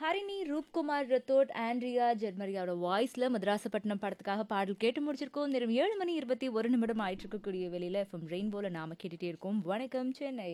Harini Roopkumar Rathod Andrea ஜெர்மரியாவோட வாய்ஸ்ல மதராசப்பட்டினம் படத்துக்காக பாடல் கேட்டு முடிச்சிருக்கோம் நேரம் ஏழு மணி இருபத்தி ஒரு நிமிடம் ஆயிட்டு இருக்கக்கூடிய வெளியில எஃப்எம் ரெயின்போல நாம கேட்டுட்டே இருக்கோம் வணக்கம் சென்னை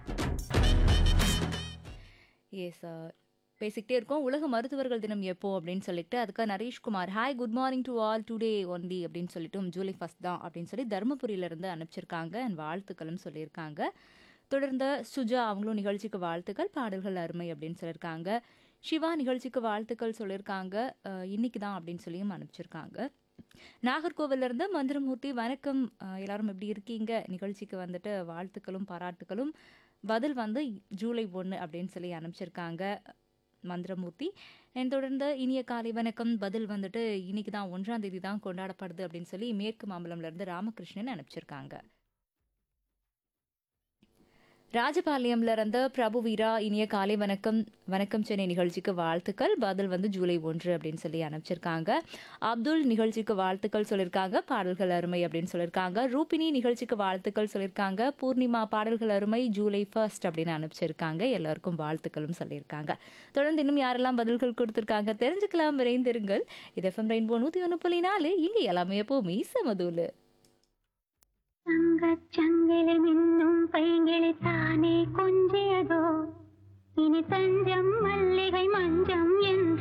எஸ் பேசிக்கிட்டே இருக்கோம் உலக மருத்துவர்கள் தினம் எப்போ அப்படின்னு சொல்லிட்டு அதுக்காக Nareshkumar hi good morning to all today only அப்படின்னு சொல்லிட்டு ஜூலை ஃபஸ்ட் தான் அப்படின்னு சொல்லி தருமபுரியில இருந்து அனுப்பிச்சிருக்காங்க அண்ட் வாழ்த்துக்களும் சொல்லியிருக்காங்க தொடர்ந்து சுஜா அவங்களும் நிகழ்ச்சிக்கு வாழ்த்துக்கள் பாடல்கள் அருமை அப்படின்னு சொல்லியிருக்காங்க சிவா நிகழ்ச்சிக்கு வாழ்த்துக்கள் சொல்லியிருக்காங்க அஹ், இன்னைக்கு தான் அப்படின்னு சொல்லியும் அனுப்பிச்சிருக்காங்க நாகர்கோவில்ல இருந்து மந்திரமூர்த்தி வணக்கம் அஹ், எல்லாரும் எப்படி இருக்கீங்க நிகழ்ச்சிக்கு வந்துட்டு வாழ்த்துக்களும் பாராட்டுகளும் பதில் வந்து ஜூலை ஒன்று அப்படின்னு சொல்லி அனுப்பிச்சிருக்காங்க மந்திரமூர்த்தி அண்ட் தொடர்ந்து இனிய காலை வணக்கம் பதில் வந்துட்டு இன்னைக்கு தான் ஒன்றாம் தேதி தான் கொண்டாடப்படுது அப்படின்னு சொல்லி மேற்கு மாம்பலம்ல இருந்து ராமகிருஷ்ணன் அனுப்பிச்சிருக்காங்க ராஜபாளையம்ல இருந்து பிரபு வீரா இனிய காலை வணக்கம் வணக்கம் சென்னை நிகழ்ச்சிக்கு வாழ்த்துக்கள் பதில் வந்து ஜூலை ஒன்று அப்படின்னு சொல்லி அனுப்பிச்சிருக்காங்க அப்துல் நிகழ்ச்சிக்கு வாழ்த்துக்கள் சொல்லியிருக்காங்க பாடல்கள் அருமை அப்படின்னு சொல்லியிருக்காங்க ரூபினி நிகழ்ச்சிக்கு வாழ்த்துக்கள் சொல்லியிருக்காங்க பூர்ணிமா பாடல்கள் அருமை ஜூலை ஃபர்ஸ்ட் அப்படின்னு அனுப்பிச்சிருக்காங்க எல்லாருக்கும் வாழ்த்துக்களும் சொல்லியிருக்காங்க தொடர்ந்து இன்னும் யாரெல்லாம் பதில்கள் கொடுத்துருக்காங்க தெரிஞ்சுக்கலாம் விரைந்திருங்கள் இது எஃப்எம் ரெயின்போ நூற்றி ஒன்று புள்ளி நாலு இங்கே எல்லாமே எப்போவுமே சமதூலு தங்கச் சங்கிலி மின்னும் பைங்கிளி தானே கொஞ்சியதோ இனி தஞ்சம் மல்லிகை மஞ்சம் என்று